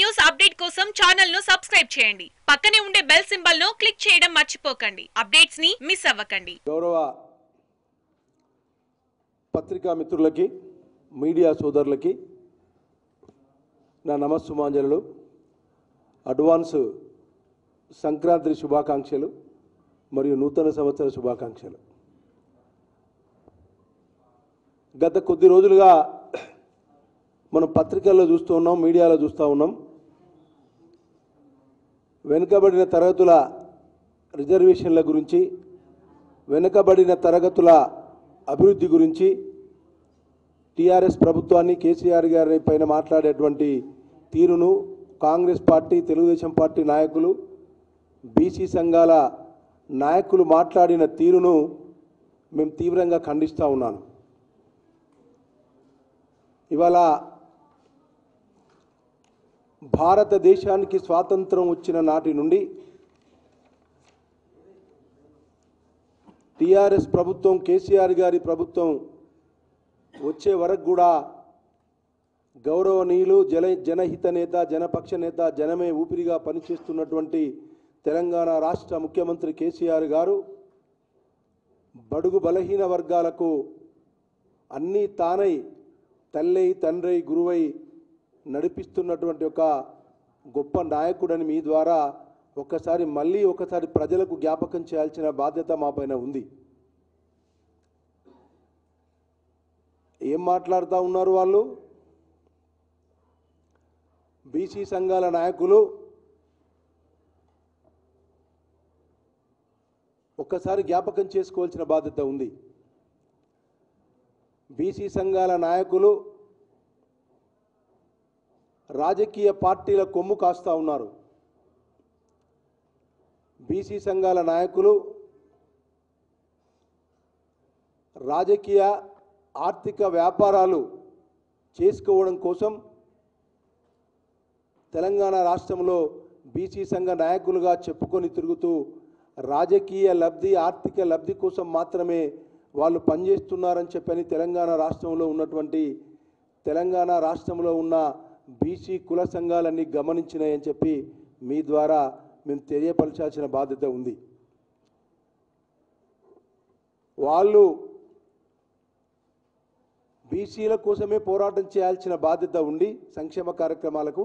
News update కోసం channel ను subscribe చేయండి పక్కనే ఉండే బెల్ సింబల్ ను క్లిక్ చేయడం మర్చిపోకండి అప్డేట్స్ ని మిస్ అవ్వకండి గౌరవ పత్రికా మిత్రులకి మీడియా సోదరులకి నా నమస్సుమాంజలు అడ్వాన్స్ సంక్రాంతి శుభాకాంక్షలు మరియు నూతన సంవత్సర శుభాకాంక్షలు గత కొద్ది రోజులుగా మనం పత్రికల్లో చూస్తూ ఉన్నాం మీడియాలో చూస్తూ ఉన్నాం వెనుకబడిన తరగతుల రిజర్వేషన్ల గురించి వెనుకబడిన తరగతుల అభివృద్ధి గురించి టీఆర్ఎస్ ప్రభుత్వాన్ని కేసీఆర్ గారి పైన మాట్లాడేటువంటి తీరును కాంగ్రెస్ పార్టీ తెలుగుదేశం పార్టీ నాయకులు బీసీ సంఘాల నాయకులు మాట్లాడిన తీరును మేము తీవ్రంగా ఖండిస్తూ ఉన్నాను ఇవాళ భారతదేశానికి స్వాతంత్రం వచ్చిన నాటి నుండి టీఆర్ఎస్ ప్రభుత్వం కేసీఆర్ గారి ప్రభుత్వం వచ్చే వరకు కూడా గౌరవనీయులు జన జనహిత నేత జనపక్ష నేత జనమే ఊపిరిగా పనిచేస్తున్నటువంటి తెలంగాణ రాష్ట్ర ముఖ్యమంత్రి కేసీఆర్ గారు బడుగు బలహీన వర్గాలకు అన్నీ తానై తల్లై తండ్రై గురువై నడిపిస్తున్నటువంటి ఒక గొప్ప నాయకుడని మీ ద్వారా ఒక్కసారి మళ్ళీ ఒకసారి ప్రజలకు జ్ఞాపకం చేయాల్సిన బాధ్యత మా పైన ఉంది ఏం మాట్లాడుతూ ఉన్నారు వాళ్ళు బీసీ సంఘాల నాయకులు ఒక్కసారి జ్ఞాపకం చేసుకోవాల్సిన బాధ్యత ఉంది బీసీ సంఘాల నాయకులు రాజకీయ పార్టీల కొమ్ము కాస్తా ఉన్నారు బీసీ సంఘాల నాయకులు రాజకీయ ఆర్థిక వ్యాపారాలు చేసుకోవడం కోసం తెలంగాణ రాష్ట్రంలో బీసీ సంఘ నాయకులుగా చెప్పుకొని తిరుగుతూ రాజకీయ లబ్ధి ఆర్థిక లబ్ధి కోసం మాత్రమే వాళ్ళు పనిచేస్తున్నారని చెప్పని తెలంగాణ రాష్ట్రంలో ఉన్నటువంటి తెలంగాణ రాష్ట్రంలో ఉన్న బీసీ కుల సంఘాలన్నీ గమనించినాయని చెప్పి మీ ద్వారా మేము తెలియపరచాల్సిన బాధ్యత ఉంది వాళ్ళు బీసీల కోసమే పోరాటం చేయాల్సిన బాధ్యత ఉండి సంక్షేమ కార్యక్రమాలకు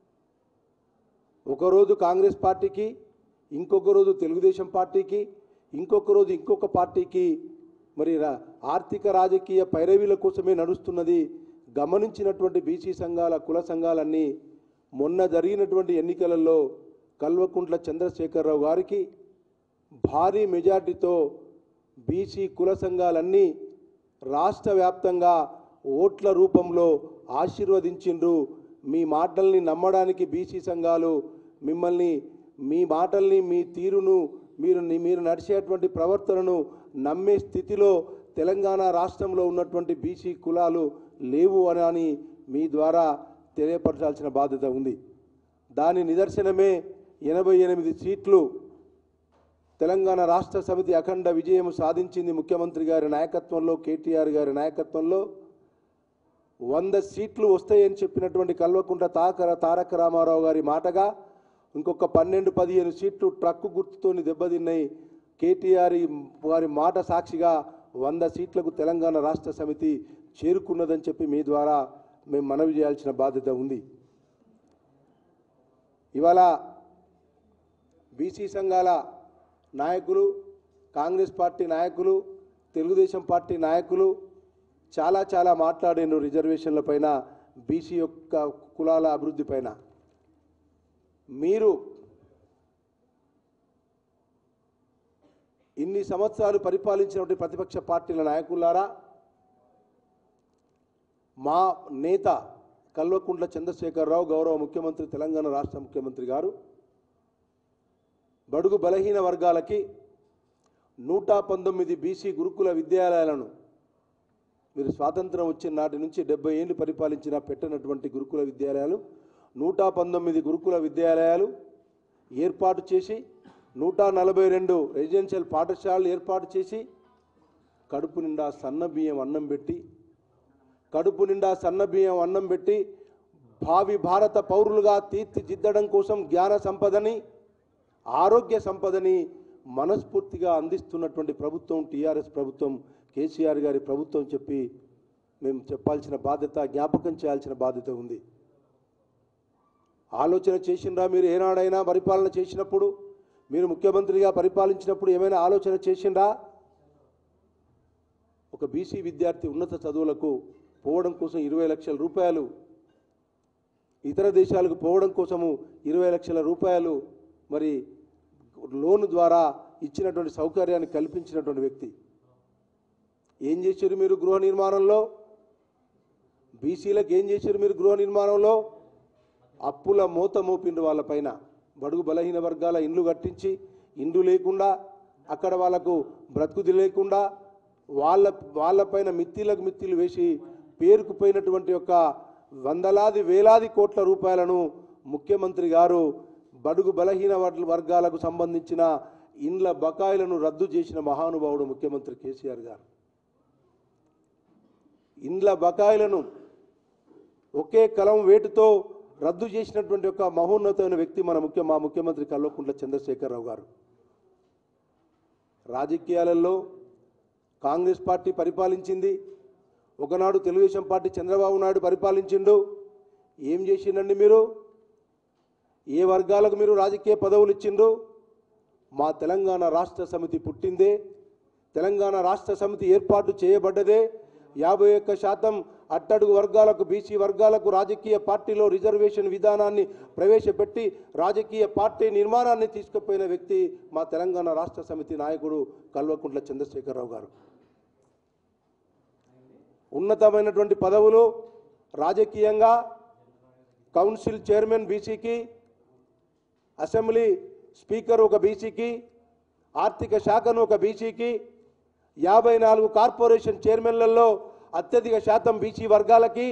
ఒకరోజు కాంగ్రెస్ పార్టీకి ఇంకొక రోజు తెలుగుదేశం పార్టీకి ఇంకొక రోజు ఇంకొక పార్టీకి మరి రా- ఆర్థిక రాజకీయ పైరవీల కోసమే నడుస్తున్నది గమనించినటువంటి బీసీ సంఘాల కుల సంఘాలన్నీ మొన్న జరిగినటువంటి ఎన్నికలలో కల్వకుంట్ల చంద్రశేఖరరావు గారికి భారీ మెజార్టీతో బీసీ కుల సంఘాలన్నీ రాష్ట్ర వ్యాప్తంగా ఓట్ల రూపంలో ఆశీర్వదించిండ్రు మీ మాటల్ని నమ్మడానికి బీసీ సంఘాలు మిమ్మల్ని మీ మాటల్ని మీ తీరును మీరు మీరు నడిచేటువంటి ప్రవర్తనను నమ్మే స్థితిలో తెలంగాణ రాష్ట్రంలో ఉన్నటువంటి బీసీ కులాలు లేవు అని అని మీ ద్వారా తెలియపరచాల్సిన బాధ్యత ఉంది దాని నిదర్శనమే ఎనభై ఎనిమిది సీట్లు తెలంగాణ రాష్ట్ర సమితి అఖండ విజయం సాధించింది ముఖ్యమంత్రి గారి నాయకత్వంలో కేటీఆర్ గారి నాయకత్వంలో వంద సీట్లు వస్తాయని చెప్పినటువంటి కల్వకుంట్ల తాకర తారక రామారావు గారి మాటగా ఇంకొక పన్నెండు పదిహేను సీట్లు ట్రక్కు గుర్తుతోని దెబ్బతిన్నాయి కేటీఆర్ వారి మాట సాక్షిగా వంద సీట్లకు తెలంగాణ రాష్ట్ర సమితి చేరుకున్నదని చెప్పి మీ ద్వారా మేము మనవి చేయాల్సిన బాధ్యత ఉంది ఇవాళ బీసీ సంఘాల నాయకులు కాంగ్రెస్ పార్టీ నాయకులు తెలుగుదేశం పార్టీ నాయకులు చాలా చాలా మాట్లాడారు రిజర్వేషన్ల పైన బీసీ యొక్క కులాల అభివృద్ధి పైన మీరు ఇన్ని సంవత్సరాలు పరిపాలించినటువంటి ప్రతిపక్ష పార్టీల నాయకులారా మా నేత కల్వకుంట్ల చంద్రశేఖరరావు గౌరవ ముఖ్యమంత్రి తెలంగాణ రాష్ట్ర ముఖ్యమంత్రి గారు బడుగు బలహీన వర్గాలకి నూట పంతొమ్మిది బీసీ గురుకుల విద్యాలయాలను మీరు స్వాతంత్రం వచ్చిన నాటి నుంచి డెబ్బై ఏళ్ళు పరిపాలించిన పెట్టినటువంటి గురుకుల విద్యాలయాలు నూట పంతొమ్మిది గురుకుల విద్యాలయాలు ఏర్పాటు చేసి నూట నలభై రెండు రెసిడెన్షియల్ పాఠశాలలు ఏర్పాటు చేసి కడుపు నిండా సన్న బియ్యం అన్నం పెట్టి కడుపు నిండా సన్న బియ్యం అన్నం పెట్టి భావి భారత పౌరులుగా తీర్చిదిద్దడం కోసం జ్ఞాన సంపదని ఆరోగ్య సంపదని మనస్ఫూర్తిగా అందిస్తున్నటువంటి ప్రభుత్వం టీఆర్ఎస్ ప్రభుత్వం కేసీఆర్ గారి ప్రభుత్వం చెప్పి మేము చెప్పాల్సిన బాధ్యత జ్ఞాపకం చేయాల్సిన బాధ్యత ఉంది ఆలోచన చేసిండ్రా మీరు ఏనాడైనా పరిపాలన చేసినప్పుడు మీరు ముఖ్యమంత్రిగా పరిపాలించినప్పుడు ఏమైనా ఆలోచన చేసిండ్రా ఒక బీసీ విద్యార్థి ఉన్నత చదువులకు పోవడం కోసం ఇరవై లక్షల రూపాయలు ఇతర దేశాలకు పోవడం కోసము ఇరవై లక్షల రూపాయలు మరి లోన్ ద్వారా ఇచ్చినటువంటి సౌకర్యాన్ని కల్పించినటువంటి వ్యక్తి ఏం చేశారు మీరు గృహ నిర్మాణంలో బీసీలకు ఏం చేశారు మీరు గృహ నిర్మాణంలో అప్పుల మూత మోపిండ్రు వాళ్ళపైన బడుగు బలహీన వర్గాల ఇండ్లు కట్టించి ఇండ్లు లేకుండా అక్కడ వాళ్ళకు బ్రతుకుది లేకుండా వాళ్ళ వాళ్ళపైన మిత్తిలకు మిత్తిలు వేసి పేరుకుపోయినటువంటి యొక్క వందలాది వేలాది కోట్ల రూపాయలను ముఖ్యమంత్రి గారు బడుగు బలహీన వర్గ- వర్గాలకు సంబంధించిన ఇండ్ల బకాయిలను రద్దు చేసిన మహానుభావుడు ముఖ్యమంత్రి కేసీఆర్ గారు ఇండ్ల బకాయిలను ఒకే కలం వేటుతో రద్దు చేసినటువంటి ఒక మహోన్నతమైన వ్యక్తి మన ముఖ్య మా ముఖ్యమంత్రి కల్వకుంట్ల చంద్రశేఖరరావు గారు రాజకీయాలలో కాంగ్రెస్ పార్టీ పరిపాలించింది ఒకనాడు తెలుగుదేశం పార్టీ చంద్రబాబు నాయుడు పరిపాలించిండు ఏం చేసిండండి మీరు ఏ వర్గాలకు మీరు రాజకీయ పదవులు ఇచ్చిండ్రు మా తెలంగాణ రాష్ట్ర సమితి పుట్టిందే తెలంగాణ రాష్ట్ర సమితి ఏర్పాటు చేయబడ్డదే యాభై ఒక్క శాతం అట్టడుగు వర్గాలకు బీసీ వర్గాలకు రాజకీయ పార్టీలో రిజర్వేషన్ విధానాన్ని ప్రవేశపెట్టి రాజకీయ పార్టీ నిర్మాణాన్ని తీసుకుపోయిన వ్యక్తి మా తెలంగాణ రాష్ట్ర సమితి నాయకుడు కల్వకుంట్ల చంద్రశేఖరరావు గారు ఉన్నతమైనటువంటి పదవులు రాజకీయంగా కౌన్సిల్ చైర్మన్ బీసీకి అసెంబ్లీ స్పీకర్ ఒక బీసీకి ఆర్థిక శాఖను ఒక బీసీకి యాభై నాలుగు కార్పొరేషన్ చైర్మన్లలో అత్యధిక శాతం బీసీ వర్గాలకి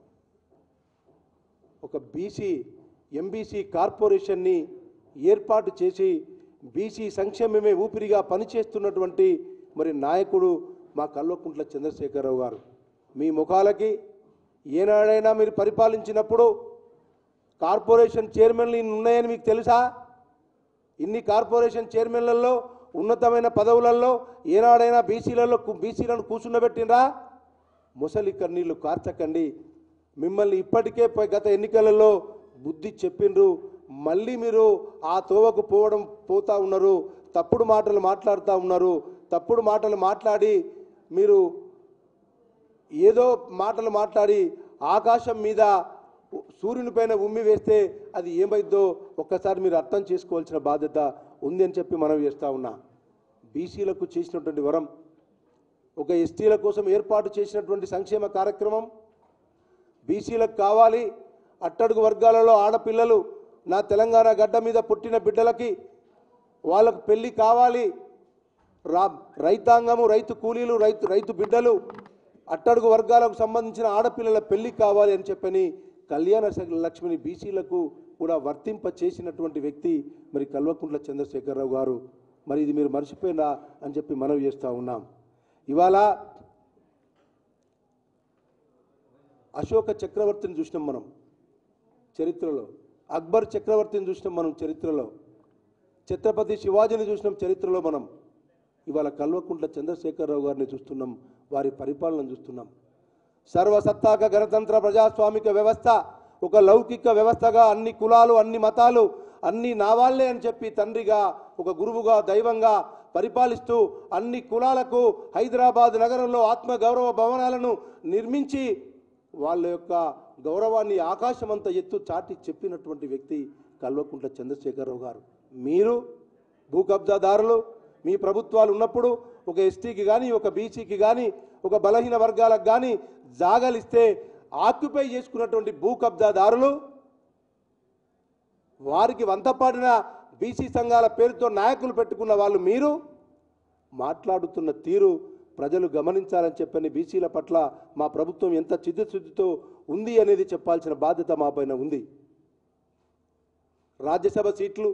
ఒక బీసీ ఎంబీసీ కార్పొరేషన్ని ఏర్పాటు చేసి బీసీ సంక్షేమమే ఊపిరిగా పనిచేస్తున్నటువంటి మరి నాయకుడు మా కల్వకుంట్ల చంద్రశేఖరరావు గారు మీ ముఖాలకి ఏనాడైనా మీరు పరిపాలించినప్పుడు కార్పొరేషన్ చైర్మన్లు ఇన్ని ఉన్నాయని మీకు తెలుసా ఇన్ని కార్పొరేషన్ చైర్మన్లలో ఉన్నతమైన పదవులలో ఏనాడైనా బీసీలలో బీసీలను కూర్చుండబెట్టినరా ముసలి కన్నీళ్లు కార్చకండి మిమ్మల్ని ఇప్పటికే ప- గత ఎన్నికలలో బుద్ధి చెప్పిండ్రు మళ్ళీ మీరు ఆ తోవకు పోవడం పోతా ఉన్నారు తప్పుడు మాటలు మాట్లాడుతూ ఉన్నారు తప్పుడు మాటలు మాట్లాడి మీరు ఏదో మాటలు మాట్లాడి ఆకాశం మీద సూర్యుని పైన ఉమ్మి వేస్తే అది ఏమైద్దో ఒక్కసారి మీరు అర్థం చేసుకోవాల్సిన బాధ్యత ఉంది అని చెప్పి మనం చేస్తూ ఉన్నా బీసీలకు చేసినటువంటి వరం ఒక ఎస్టీల కోసం ఏర్పాటు చేసినటువంటి సంక్షేమ కార్యక్రమం బీసీలకు కావాలి అట్టడుగు వర్గాలలో ఆడపిల్లలు నా తెలంగాణ గడ్డ మీద పుట్టిన బిడ్డలకి వాళ్ళకు పెళ్ళి కావాలి రా రైతాంగము రైతు కూలీలు రైతు రైతు బిడ్డలు అట్టడుగు వర్గాలకు సంబంధించిన ఆడపిల్లల పెళ్లి కావాలి అని చెప్పని కళ్యాణ స- లక్ష్మిని బీసీలకు కూడా వర్తింప చేసినటువంటి వ్యక్తి మరి కల్వకుంట్ల చంద్రశేఖరరావు గారు మరి ఇది మీరు మర్చిపోయినా అని చెప్పి మనవి చేస్తూ ఉన్నాం ఇవాళ అశోక చక్రవర్తిని చూసినాం మనం చరిత్రలో అక్బర్ చక్రవర్తిని చూసినాం మనం చరిత్రలో ఛత్రపతి శివాజీని చూసినాం చరిత్రలో మనం ఇవాళ కల్వకుంట్ల చంద్రశేఖరరావు గారిని చూస్తున్నాం వారి పరిపాలన చూస్తున్నాం సర్వసత్తాక గణతంత్ర ప్రజాస్వామిక వ్యవస్థ ఒక లౌకిక వ్యవస్థగా అన్ని కులాలు అన్ని మతాలు అన్ని నా వాళ్ళే అని చెప్పి తండ్రిగా ఒక గురువుగా దైవంగా పరిపాలిస్తూ అన్ని కులాలకు హైదరాబాద్ నగరంలో ఆత్మ గౌరవ భవనాలను నిర్మించి వాళ్ళ యొక్క గౌరవాన్ని ఆకాశమంత ఎత్తు చాటి చెప్పినటువంటి వ్యక్తి కల్వకుంట్ల చంద్రశేఖరరావు గారు మీరు భూ కబ్జాదారులు మీ ప్రభుత్వాలు ఉన్నప్పుడు ఒక ఎస్టీకి కానీ ఒక బీసీకి కానీ ఒక బలహీన వర్గాలకు కానీ జాగలిస్తే ఆక్యుపై చేసుకున్నటువంటి భూ కబ్జాదారులు వారికి వంతపాడిన బీసీ సంఘాల పేరుతో నాయకులు పెట్టుకున్న వాళ్ళు మీరు మాట్లాడుతున్న తీరు ప్రజలు గమనించాలని చెప్పని బీసీల పట్ల మా ప్రభుత్వం ఎంత చిత్తశుద్ధితో ఉంది అనేది చెప్పాల్సిన బాధ్యత మా పైన ఉంది రాజ్యసభ సీట్లు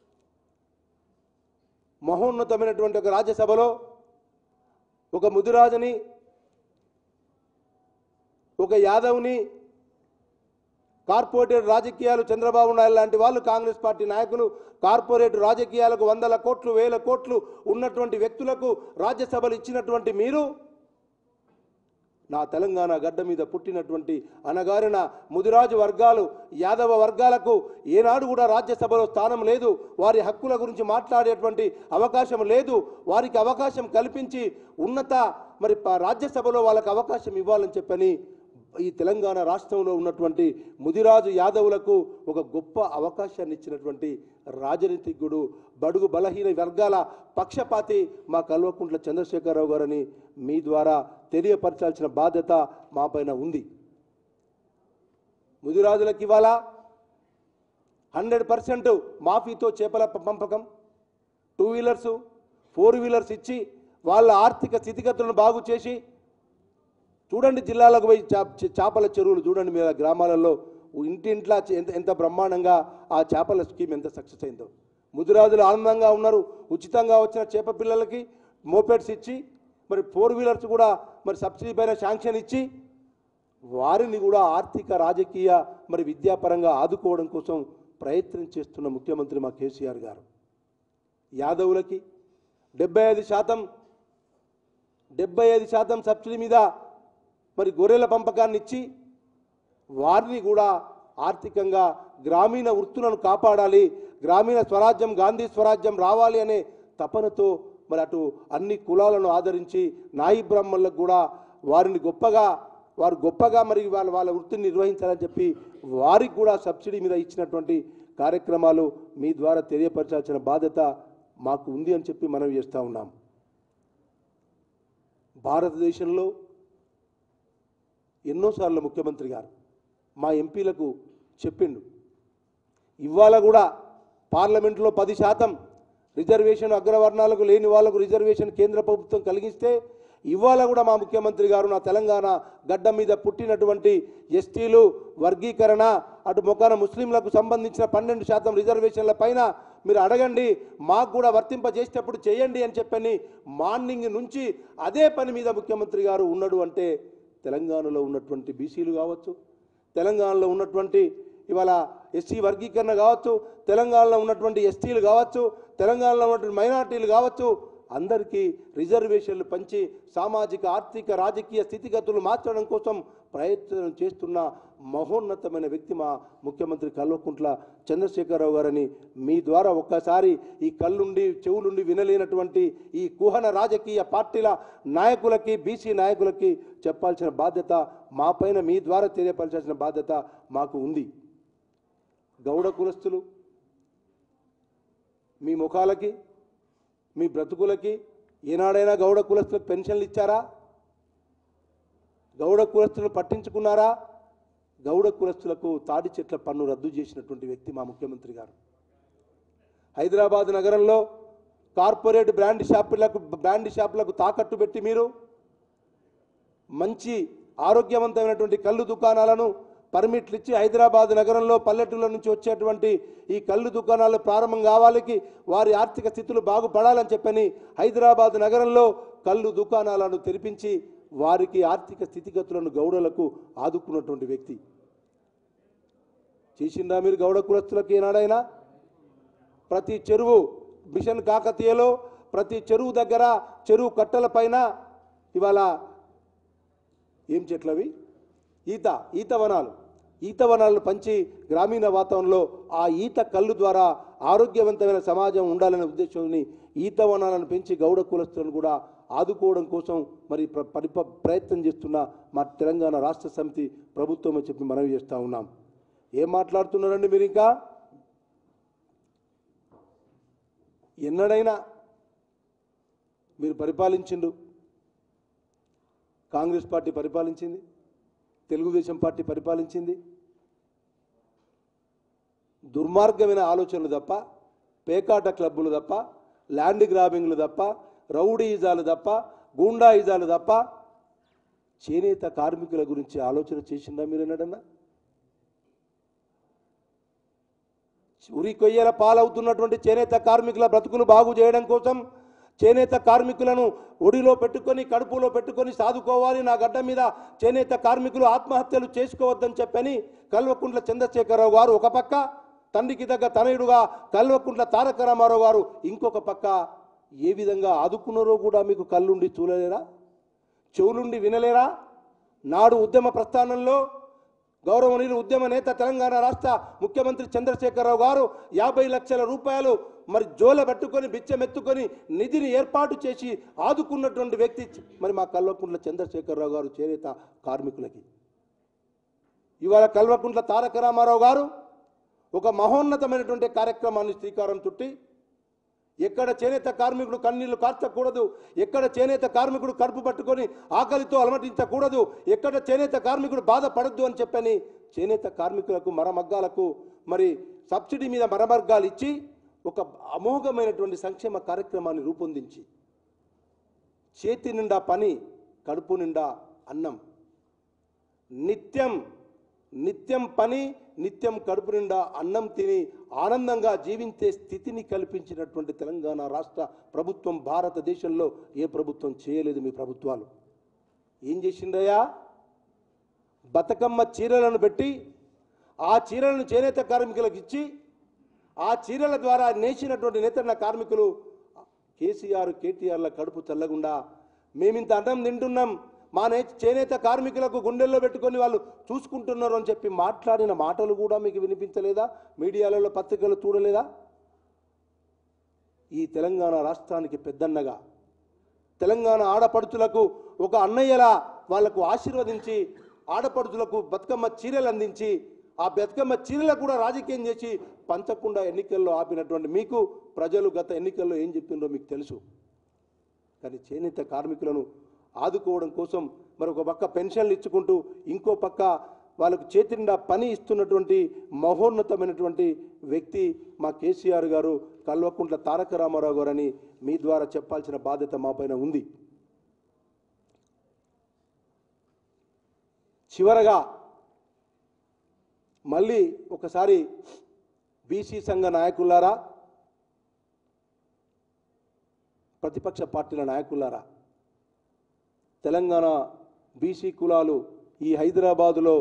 మహోన్నతమైనటువంటి ఒక రాజ్యసభలో ఒక ముదిరాజుని ఒక యాదవ్ని కార్పొరేట్ రాజకీయాలు చంద్రబాబు నాయుడు లాంటి వాళ్ళు కాంగ్రెస్ పార్టీ నాయకులు కార్పొరేట్ రాజకీయాలకు వందల కోట్లు వేల కోట్లు ఉన్నటువంటి వ్యక్తులకు రాజ్యసభలు ఇచ్చినటువంటి మీరు నా తెలంగాణ గడ్డ మీద పుట్టినటువంటి అనగారిన ముదిరాజు వర్గాలు యాదవ వర్గాలకు ఏనాడు కూడా రాజ్యసభలో స్థానం లేదు వారి హక్కుల గురించి మాట్లాడేటువంటి అవకాశం లేదు వారికి అవకాశం కల్పించి ఉన్నత మరి ప- రాజ్యసభలో వాళ్ళకి అవకాశం ఇవ్వాలని చెప్పని ఈ తెలంగాణ రాష్ట్రంలో ఉన్నటువంటి ముదిరాజు యాదవులకు ఒక గొప్ప అవకాశాన్ని ఇచ్చినటువంటి రాజనీతిజ్ఞుడు బడుగు బలహీన వర్గాల పక్షపాతి మా కల్వకుంట్ల చంద్రశేఖరరావు గారని మీ ద్వారా తెలియపరచాల్సిన బాధ్యత మా పైన ఉంది ముదిరాజులకు ఇవాళ హండ్రెడ్ పర్సెంట్ మాఫీతో చేపల ప- పంపకం టూ వీలర్సు ఫోర్ వీలర్స్ ఇచ్చి వాళ్ళ ఆర్థిక స్థితిగతులను బాగు చేసి చూడండి జిల్లాలకు పోయి చా- చ- చేపల చెరువులు చూడండి మీరు ఆ గ్రామాలలో ఇంటింట్లా చే- ఎంత ఎంత బ్రహ్మాండంగా ఆ చేపల స్కీమ్ ఎంత సక్సెస్ అయిందో ముదిరాజులు ఆనందంగా ఉన్నారు ఉచితంగా వచ్చిన చేప పిల్లలకి మోపెడ్స్ ఇచ్చి మరి ఫోర్ వీలర్స్ కూడా మరి సబ్సిడీ పైన శాంక్షన్ ఇచ్చి వారిని కూడా ఆర్థిక రాజకీయ మరి విద్యాపరంగా ఆదుకోవడం కోసం ప్రయత్నం చేస్తున్న ముఖ్యమంత్రి మా కేసీఆర్ గారు యాదవులకి డెబ్బై ఐదు శాతం డెబ్బై ఐదు శాతం సబ్సిడీ మీద మరి గొర్రెల పంపకాన్ని ఇచ్చి వారిని కూడా ఆర్థికంగా గ్రామీణ వృత్తులను కాపాడాలి గ్రామీణ స్వరాజ్యం గాంధీ స్వరాజ్యం రావాలి అనే తపనతో మరి అటు అన్ని కులాలను ఆదరించి నాయి బ్రాహ్మణులకు కూడా వారిని గొప్పగా వారు గొప్పగా మరి వాళ్ళ వాళ్ళ వృత్తిని నిర్వహించాలని చెప్పి వారికి కూడా సబ్సిడీ మీద ఇచ్చినటువంటి కార్యక్రమాలు మీ ద్వారా తెలియపరచాల్సిన బాధ్యత మాకు ఉంది అని చెప్పి మనం చేస్తూ ఉన్నాం భారతదేశంలో ఎన్నోసార్లు ముఖ్యమంత్రి గారు మా ఎంపీలకు చెప్పిండు ఇవాళ కూడా పార్లమెంట్లో పది శాతం రిజర్వేషన్ అగ్రవర్ణాలకు లేని వాళ్లకు రిజర్వేషన్ కేంద్ర ప్రభుత్వం కలిగిస్తే ఇవాళ కూడా మా ముఖ్యమంత్రి గారు నా తెలంగాణ గడ్డ మీద పుట్టినటువంటి ఎస్టీలు వర్గీకరణ అటు మొక్కన ముస్లింలకు సంబంధించిన పన్నెండు శాతం రిజర్వేషన్ల పైన మీరు అడగండి మాకు కూడా వర్తింపజేసేటప్పుడు చేయండి అని చెప్పని మార్నింగ్ నుంచి అదే పని మీద ముఖ్యమంత్రి గారు ఉన్నాడు అంటే తెలంగాణలో ఉన్నటువంటి బీసీలు కావచ్చు తెలంగాణలో ఉన్నటువంటి ఇవాళ ఎస్సీ వర్గీకరణ కావచ్చు తెలంగాణలో ఉన్నటువంటి ఎస్టీలు కావచ్చు తెలంగాణలో ఉన్నటువంటి మైనార్టీలు కావచ్చు అందరికీ రిజర్వేషన్లు పంచి సామాజిక ఆర్థిక రాజకీయ స్థితిగతులు మార్చడం కోసం ప్రయత్నం చేస్తున్న మహోన్నతమైన వ్యక్తి మా ముఖ్యమంత్రి కల్వకుంట్ల చంద్రశేఖరరావు గారని మీ ద్వారా ఒక్కసారి ఈ కళ్ళుండి చెవులుండి వినలేనటువంటి ఈ కుహన రాజకీయ పార్టీల నాయకులకి బీసీ నాయకులకి చెప్పాల్సిన బాధ్యత మా పైన మీ ద్వారా తెలియపరచాల్సిన బాధ్యత మాకు ఉంది గౌడ కులస్తులు మీ ముఖాలకి మీ బ్రతుకులకి ఏనాడైనా గౌడ కులస్తులకు పెన్షన్లు ఇచ్చారా గౌడ కులస్తులను పట్టించుకున్నారా గౌడ కులస్తులకు తాడి చెట్ల పన్ను రద్దు చేసినటువంటి వ్యక్తి మా ముఖ్యమంత్రి గారు హైదరాబాద్ నగరంలో కార్పొరేట్ బ్రాండ్ షాపులకు బ్రాండ్ షాపులకు తాకట్టు పెట్టి మీరు మంచి ఆరోగ్యవంతమైనటువంటి కళ్ళు దుకాణాలను పర్మిట్లు ఇచ్చి హైదరాబాద్ నగరంలో పల్లెటూళ్ళ నుంచి వచ్చేటువంటి ఈ కళ్ళు దుకాణాలు ప్రారంభం కావాలికి వారి ఆర్థిక స్థితులు బాగుపడాలని చెప్పని హైదరాబాద్ నగరంలో కళ్ళు దుకాణాలను తెరిపించి వారికి ఆర్థిక స్థితిగతులను గౌడలకు ఆదుకున్నటువంటి వ్యక్తి చేసిందా మీరు గౌడ కులస్తులకు ఏనాడైనా ప్రతి చెరువు మిషన్ కాకతీయలో ప్రతి చెరువు దగ్గర చెరువు కట్టల పైన ఇవాళ ఏం చెట్లవి ఈత ఈత వనాలు ఈత వనాలను పంచి గ్రామీణ వాతావరణంలో ఆ ఈత కళ్ళు ద్వారా ఆరోగ్యవంతమైన సమాజం ఉండాలనే ఉద్దేశంని ఈత వనాలను పెంచి గౌడ కులస్తులను కూడా ఆదుకోవడం కోసం మరి ప్ర- పరిప ప్రయత్నం చేస్తున్న మా తెలంగాణ రాష్ట్ర సమితి ప్రభుత్వం అని చెప్పి మనవి చేస్తూ ఉన్నాం ఏం మాట్లాడుతున్నారండి మీరు ఇంకా ఎన్నడైనా మీరు పరిపాలించిండు కాంగ్రెస్ పార్టీ పరిపాలించింది తెలుగుదేశం పార్టీ పరిపాలించింది దుర్మార్గమైన ఆలోచనలు తప్ప పేకాట క్లబ్బులు తప్ప ల్యాండ్ గ్రాబింగ్లు తప్ప రౌడీయిజాలు తప్ప గూండాయిజాలు తప్ప చేనేత కార్మికుల గురించి ఆలోచన చేసిందా మీరు ఎన్నడన్నా ఉరి కొయ్యల పాలవుతున్నటువంటి చేనేత కార్మికుల బ్రతుకులు బాగు చేయడం కోసం చేనేత కార్మికులను ఒడిలో పెట్టుకొని కడుపులో పెట్టుకొని సాదుకోవాలి నా గడ్డ మీద చేనేత కార్మికులు ఆత్మహత్యలు చేసుకోవద్దని చెప్పని కల్వకుంట్ల చంద్రశేఖరరావు గారు ఒక పక్క తండ్రికి తగ్గ తనయుడుగా కల్వకుంట్ల తారక రామారావు గారు ఇంకొక పక్క ఏ విధంగా ఆదుకున్నారో కూడా మీకు కళ్ళుండి చూడలేరా చెవులుండి వినలేరా నాడు ఉద్యమ ప్రస్థానంలో గౌరవనీయులు ఉద్యమ నేత తెలంగాణ రాష్ట్ర ముఖ్యమంత్రి చంద్రశేఖరరావు గారు యాభై లక్షల రూపాయలు మరి జోల పెట్టుకొని బిచ్చమెత్తుకొని నిధిని ఏర్పాటు చేసి ఆదుకున్నటువంటి వ్యక్తి మరి మా కల్వకుంట్ల చంద్రశేఖరరావు గారు చేనేత కార్మికులకి ఇవాళ కల్వకుంట్ల తారక రామారావు గారు ఒక మహోన్నతమైనటువంటి కార్యక్రమాన్ని శ్రీకారం చుట్టి ఎక్కడ చేనేత కార్మికుడు కన్నీళ్లు కార్చకూడదు ఎక్కడ చేనేత కార్మికుడు కడుపు పట్టుకొని ఆకలితో అలమటించకూడదు ఎక్కడ చేనేత కార్మికుడు బాధపడద్దు అని చెప్పని చేనేత కార్మికులకు మరమగ్గాలకు మరి సబ్సిడీ మీద మరమర్గాలు ఇచ్చి ఒక అమోఘమైనటువంటి సంక్షేమ కార్యక్రమాన్ని రూపొందించి చేతి నిండా పని కడుపు నిండా అన్నం నిత్యం నిత్యం పని నిత్యం కడుపు నిండా అన్నం తిని ఆనందంగా జీవించే స్థితిని కల్పించినటువంటి తెలంగాణ రాష్ట్ర ప్రభుత్వం భారతదేశంలో ఏ ప్రభుత్వం చేయలేదు మీ ప్రభుత్వాలు ఏం చేసిందయ్యా బతుకమ్మ చీరలను పెట్టి ఆ చీరలను చేనేత కార్మికులకు ఇచ్చి ఆ చీరల ద్వారా నేసినటువంటి నేతన్న కార్మికులు కేసీఆర్ కేటీఆర్ల కడుపు చల్లకుండా మేమింత అన్నం తింటున్నాం మా నే చేనేత కార్మికులకు గుండెల్లో పెట్టుకొని వాళ్ళు చూసుకుంటున్నారు అని చెప్పి మాట్లాడిన మాటలు కూడా మీకు వినిపించలేదా మీడియాలలో పత్రికలు చూడలేదా ఈ తెలంగాణ రాష్ట్రానికి పెద్దన్నగా తెలంగాణ ఆడపడుచులకు ఒక అన్నయ్యలా వాళ్లకు ఆశీర్వదించి ఆడపడుచులకు బతుకమ్మ చీరలు అందించి ఆ బతుకమ్మ చీరలకు కూడా రాజకీయం చేసి పంచకుండా ఎన్నికల్లో ఆపినటువంటి మీకు ప్రజలు గత ఎన్నికల్లో ఏం చెప్పిండ్రో మీకు తెలుసు కానీ చేనేత కార్మికులను ఆదుకోవడం కోసం మరొక పక్క పెన్షన్లు ఇచ్చుకుంటూ ఇంకో పక్క వాళ్ళకు చేతి నిండా పని ఇస్తున్నటువంటి మహోన్నతమైనటువంటి వ్యక్తి మా కేసీఆర్ గారు కల్వకుంట్ల తారక రామారావు గారు అని మీ ద్వారా చెప్పాల్సిన బాధ్యత మా పైన ఉంది చివరగా మళ్ళీ ఒకసారి బీసీ సంఘ నాయకులారా ప్రతిపక్ష పార్టీల నాయకులారా తెలంగాణ బీసీ కులాలు ఈ హైదరాబాదులో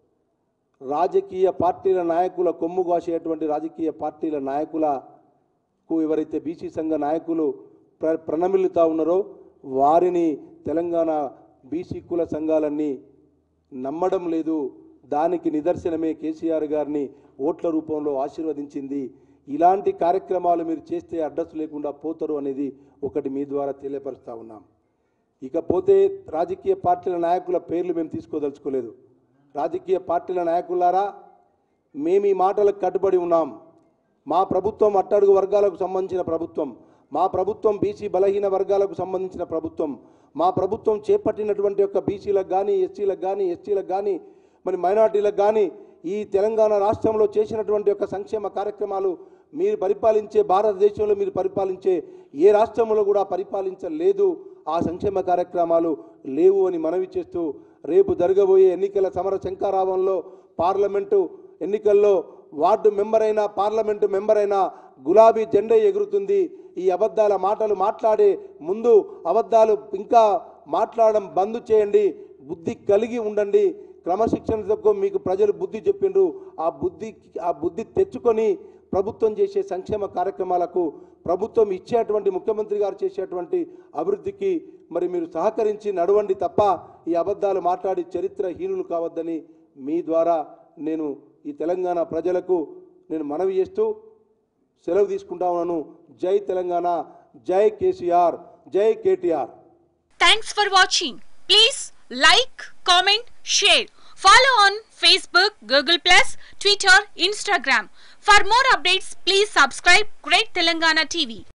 రాజకీయ పార్టీల నాయకుల కొమ్ము కాసేటువంటి రాజకీయ పార్టీల నాయకులకు ఎవరైతే బీసీ సంఘ నాయకులు ప్ర ప్రణమిల్లుతా ఉన్నారో వారిని తెలంగాణ బీసీ కుల సంఘాలన్నీ నమ్మడం లేదు దానికి నిదర్శనమే కేసీఆర్ గారిని ఓట్ల రూపంలో ఆశీర్వదించింది ఇలాంటి కార్యక్రమాలు మీరు చేస్తే అడ్రస్ లేకుండా పోతారు అనేది ఒకటి మీ ద్వారా తెలియపరుస్తా ఉన్నాం ఇకపోతే రాజకీయ పార్టీల నాయకుల పేర్లు మేము తీసుకోదలుచుకోలేదు రాజకీయ పార్టీల నాయకులారా మేము ఈ మాటలకు కట్టుబడి ఉన్నాం మా ప్రభుత్వం అట్టడుగు వర్గాలకు సంబంధించిన ప్రభుత్వం మా ప్రభుత్వం బీసీ బలహీన వర్గాలకు సంబంధించిన ప్రభుత్వం మా ప్రభుత్వం చేపట్టినటువంటి యొక్క బీసీలకు కానీ ఎస్సీలకు కానీ ఎస్టీలకు కానీ మరి మైనార్టీలకు కానీ ఈ తెలంగాణ రాష్ట్రంలో చేసినటువంటి యొక్క సంక్షేమ కార్యక్రమాలు మీరు పరిపాలించే భారతదేశంలో మీరు పరిపాలించే ఏ రాష్ట్రంలో కూడా పరిపాలించలేదు ఆ సంక్షేమ కార్యక్రమాలు లేవు అని మనవి చేస్తూ రేపు జరగబోయే ఎన్నికల సమర శంకారావంలో పార్లమెంటు ఎన్నికల్లో వార్డు మెంబర్ అయినా పార్లమెంటు మెంబర్ అయినా గులాబీ జెండా ఎగురుతుంది ఈ అబద్ధాల మాటలు మాట్లాడే ముందు అబద్ధాలు ఇంకా మాట్లాడడం బంద్ చేయండి బుద్ధి కలిగి ఉండండి క్రమశిక్షణతో మీకు ప్రజలు బుద్ధి చెప్పిండ్రు ఆ బుద్ధి ఆ బుద్ధి తెచ్చుకొని ప్రభుత్వం చేసే సంక్షేమ కార్యక్రమాలకు ప్రభుత్వం ఇచ్చేటువంటి ముఖ్యమంత్రి గారు చేసేటువంటి అభివృద్ధికి మరి మీరు సహకరించి నడవండి తప్ప ఈ అబద్ధాలు మాట్లాడి చరిత్రహీనులు కావద్దని మీ ద్వారా నేను ఈ తెలంగాణ ప్రజలకు నేను మనవి చేస్తూ సెలవు తీసుకుంటా ఉన్నాను జై తెలంగాణ జై కేసీఆర్ జై KTR Thanks for watching. Please like, comment, share. Follow on Facebook, Google Plus, Twitter, Instagram. For more updates, please subscribe Great Telangana TV.